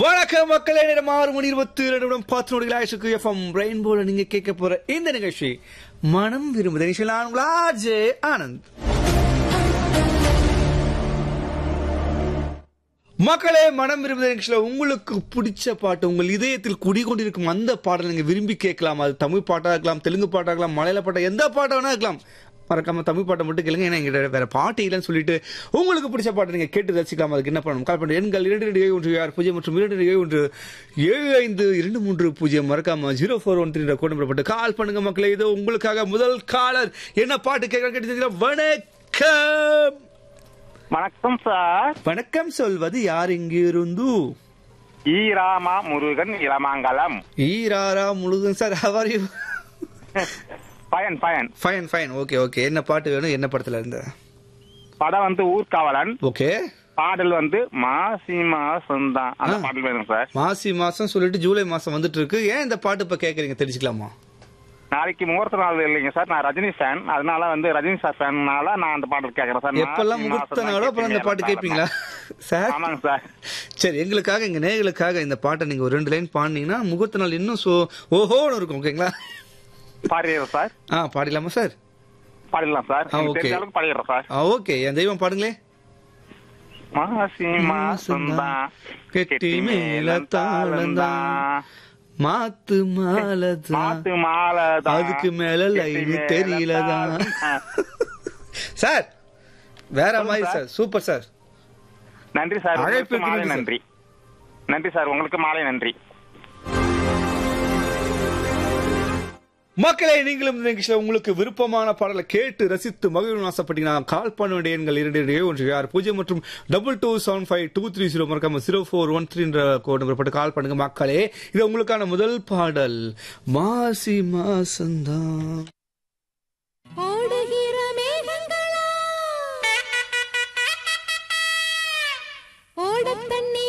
வணக்கம் மக்களே நேரம் ஆறு மணி இருபத்தி இரண்டு நிமிடம் பத்து நொடிகள் ஆயிடுச்சு எஃப்எம் ரெயின்போல நீங்க கேட்க போற இந்த நிகழ்ச்சி மனம் விரும்புத நிகழ்ச்சி நான் உங்கள் ஆர்ஜே ஆனந்த் மக்களே மனம் விரும்புத நிகழ்ச்சியில உங்களுக்கு பிடிச்ச பாட்டு உங்கள் இதயத்தில் குடிகொண்டிருக்கும் அந்த பாடல் நீங்க விரும்பி கேட்கலாம் அது தமிழ் பாட்டா இருக்கலாம் தெலுங்கு பாட்டா இருக்கலாம் மலையாள பாட்டா எந்த பாட்டா வேணா இருக்கலாம் மறக்காம தமிழ் பாட்டை மட்டும் கேளுங்க ஏன்னா எங்கிட்ட வேற பாட்டு இல்லைன்னு சொல்லிட்டு உங்களுக்கு பிடிச்ச பாட்டை நீங்க கேட்டு ரசிக்கலாம் அதுக்கு என்ன பண்ணணும் கால் பண்ண எண்கள் இரண்டு ரெண்டு ஏழு ஒன்று ஆறு பூஜ்ஜியம் மற்றும் இரண்டு ஏழு ஒன்று ஏழு ஐந்து இரண்டு மூன்று பூஜ்ஜியம் மறக்காம zero four one three code number போட்டு கால் பண்ணுங்க மக்களே இது உங்களுக்காக முதல் காலர் என்ன பாட்டு கேட்க கேட்டு வணக்கம் வணக்கம் சார் வணக்கம் சொல்வது யார் இங்கிருந்து ஈராமா முருகன் இளமாங்கலம் ஈராரா முழுதும் சார் ஹவர் யூ பயன் பயன் ஃபைன் ஃபைன் ஓகே ஓகே என்ன பாட்டு வேணும் என்ன படத்துல இருந்து படம் வந்து ஊர்காவலன் ஓகே பாடல் வந்து மாசி மாசம் தான் அந்த ஆ. பாடல் வேணும் சார் மாசி மாசம் சொல்லிட்டு ஜூலை மாசம் வந்துட்டு இருக்கு ஏன் இந்த பாட்டு இப்ப கேக்குறீங்க தெரிஞ்சுக்கலாமா நாளைக்கு முகூர்த்த நாள் இல்லைங்க சார் நான் ரஜினி ஃபேன் அதனால வந்து ரஜினி சார் ஃபேன்னால நான் அந்த பாடல் கேட்கறேன் சார் எப்பெல்லாம் மாசி முகூர்த்த மாசம் நாளோ தான் அப்புறம் இந்த பாட்டு கேட்பீங்க. கேட்பீங்களா சார் ஆமாங்க சார் சரி எங்களுக்காக எங்க நேயர்களுக்காக இந்த பாட்டை நீங்க ஒரு ரெண்டு லைன் பாடினீங்கன்னா முகூர்த்த நாள் இன்னும் சோ ஓஹோன்னு இருக்கும் ஓகேங்களா பாடிடுறேன் சார் ஆ பாடிடலாமா சார் பாடிடலாம் சார் ஆ, எனக்கு okay. தெரிஞ்ச அளவுக்கு பாடிடுறேன் சார் ஆ ஓகே என் தெய்வம் பாடுங்களே மாசி மாசம் தான் கெட்டி மேல தாளந்தான் மாத்து மாலதான் மாத்து மாலை தான் அதுக்கு மேல லைன் கெட்டி மேல தெரியலதான் தாளம். சார் வேற சொல்லுங்க மாதிரி சார். சார் சூப்பர் சார் நன்றி சார் அழைப்புக்கு உங்களுக்கு மாலை நன்றி சார். நன்றி நன்றி சார் உங்களுக்கு மாலை நன்றி மக்களே நீங்களும் இந்த நிகழ்ச்சியில உங்களுக்கு விருப்பமான பாடலை கேட்டு ரசித்து மகிழும் ஆசைப்பட்டீங்கன்னா கால் பண்ண வேண்டிய எண்கள் இரண்டு இரண்டு ஏழு ஒன்று ஆறு பூஜ்ஜியம் மற்றும் double two seven five two three zero மறக்காம ஜீரோ ஃபோர் ஒன் த்ரீன்ற கோட் நம்பர் போட்டு கால் பண்ணுங்க மக்களே இது உங்களுக்கான முதல் பாடல் மாசி மாசந்தான் ஓடுகிற மேகங்களா ஓடத் தண்ணி